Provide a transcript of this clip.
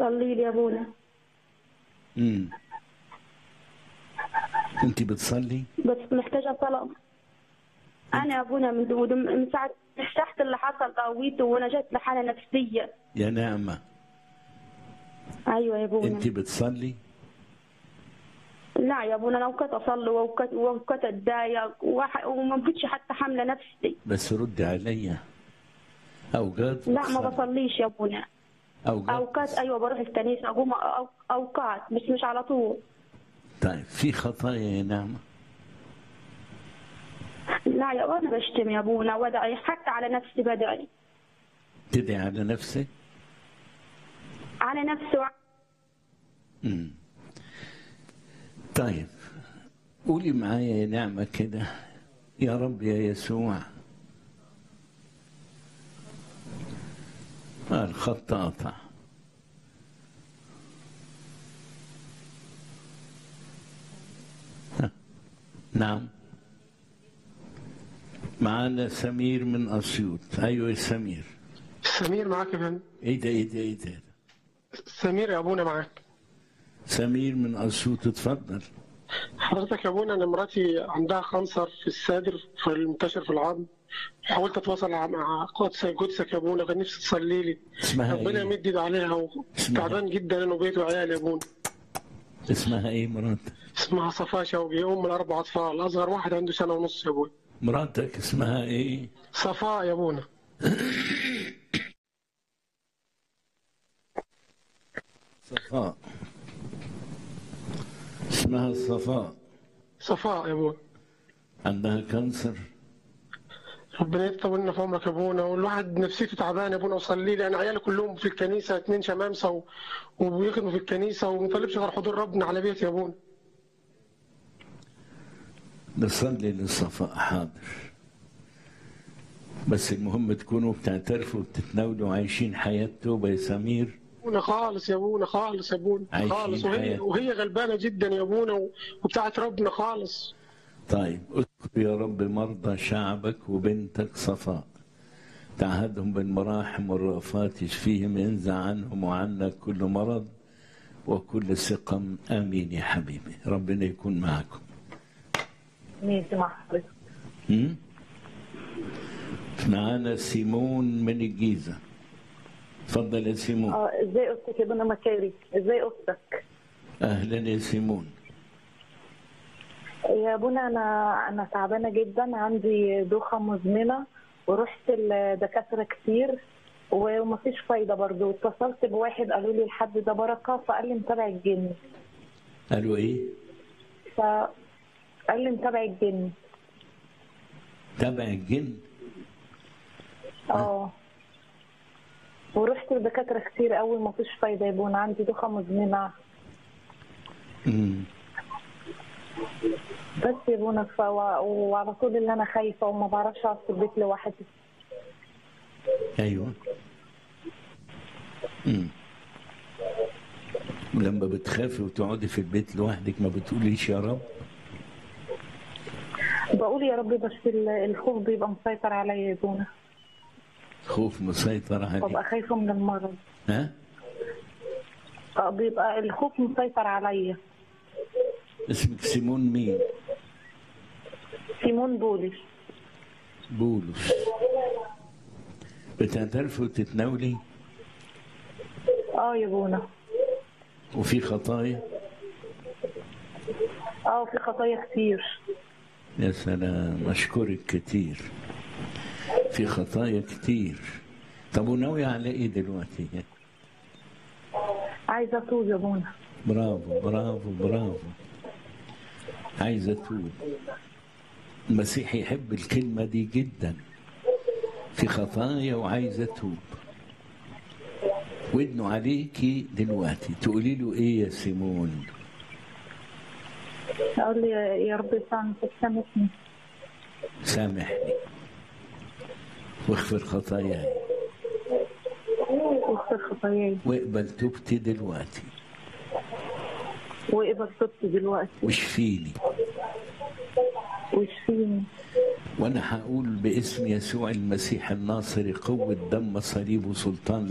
صلي لي يا ابونا امم انت بتصلي بس محتاجه صلاه انا يا ابونا من دم من ساعه تحت اللي حصل قويته وانا جت لحاله نفسيه يا نعمة ايوه يا ابونا انت بتصلي لا يا ابونا انا اوقات اصلي واوقات واوقات اتضايق وح- وما كنتش حتى حامله نفسي بس ردي عليا اوقات لا ما بتصلي. بصليش يا ابونا اوقات اوقات ايوه بروح الكنيسه اقوم أو- اوقات بس مش على طول طيب في خطايا يا نعمة لا يا انا بشتم يا ابونا وادعي حتى على نفسي بدعي تدعي على نفسك على نفسي وع- امم طيب قولي معايا يا نعمة كده يا رب يا يسوع آه، الخط قطع ها، نعم معانا سمير من أسيوط أيوة يا سمير سمير معاك يا فندم إيه ده إيه ده إيه ده سمير يا ابونا معاك سمير من أسيوط اتفضل حضرتك يا ابونا انا مراتي عندها خنصر في الصدر في المنتشر في العظم حاولت اتواصل مع قدس قدسك يا ابونا كان نفسي تصلي لي اسمها ربنا إيه؟ يمد ايده عليها اسمها؟ وتعبان جدا انا وبيت وعيالي يا ابونا اسمها إيه مراتك؟ اسمها صفاء شوقي ام الاربع اطفال اصغر واحد عنده سنه ونص يا ابونا مراتك اسمها ايه؟ صفاء يا ابونا صفاء اسمها صفاء صفاء يا ابونا عندها كانسر ربنا يطول لنا في عمرك يا ابونا والواحد نفسيته تعبان يا ابونا وصلي لي انا عيالي كلهم في الكنيسه اثنين شمامسه و... وبيخدموا في الكنيسه وما طالبش غير حضور ربنا على بيتي يا ابونا نصلي لصفاء حاضر بس المهم تكونوا بتعترفوا وبتتناولوا وعايشين حياة توبة يا سمير ابونا خالص يا ابونا خالص يا ابونا عايشين خالص وهي حياة. وهي غلبانه جدا يا ابونا و- وبتاعت ربنا خالص طيب اذكر يا رب مرضى شعبك وبنتك صفاء تعهدهم بالمراحم والرأفات يشفيهم ينزع عنهم وعنك كل مرض وكل سقم آمين يا حبيبي ربنا يكون معكم ماشي مع حضرتك هم؟ معانا سيمون من الجيزة تفضل يا سيمون اه ازاي اختك يا بنا مكاري ازاي اختك أهلا يا سيمون يا بنا انا انا تعبانه جدا عندي دوخه مزمنه ورحت لدكاتره كتير ومفيش فايده برضو اتصلت بواحد قالوا لي الحد ده بركه فقال لي متابع الجن قالوا إيه؟ فقال لي متابع الجن تبع الجن اه ورحت لدكاتره كتير قوي مفيش فايده يا بونا عندي دوخه مزمنه مم. بس يا بونا ف... وعلى طول اللي انا خايفه وما بعرفش اقعد في البيت لوحدي أيوة مم. لما بتخافي وتقعدي في البيت لوحدك ما بتقوليش يا رب بقول يا رب بس ال- الخوف بيبقى مسيطر عليا يا بونا خوف مسيطر عليك ببقى خايفة من المرض ها آه، بيبقى الخوف مسيطر عليا اسمك سيمون مين سيمون بولي بولس بتعترفي وتتناولي اه يا بونا وفي خطايا اه في خطايا كتير يا سلام أشكرك كتير في خطايا كتير طب وناوية على إيه دلوقتي عايزة اتوب يا بونا برافو برافو برافو عايزة أتوب المسيح يحب الكلمة دي جدا في خطايا وعايزة أتوب ودنه عليكي دلوقتي تقولي له إيه يا سيمون اقول لي يا- يا رب يسامحني تسامحني سامحني واغفر خطاياي واغفر خطاياي واقبل توبتي دلوقتي واقبل توبتي دلوقتي واشفيني واشفيني وانا هقول باسم يسوع المسيح الناصري قوة دم صليب وسلطان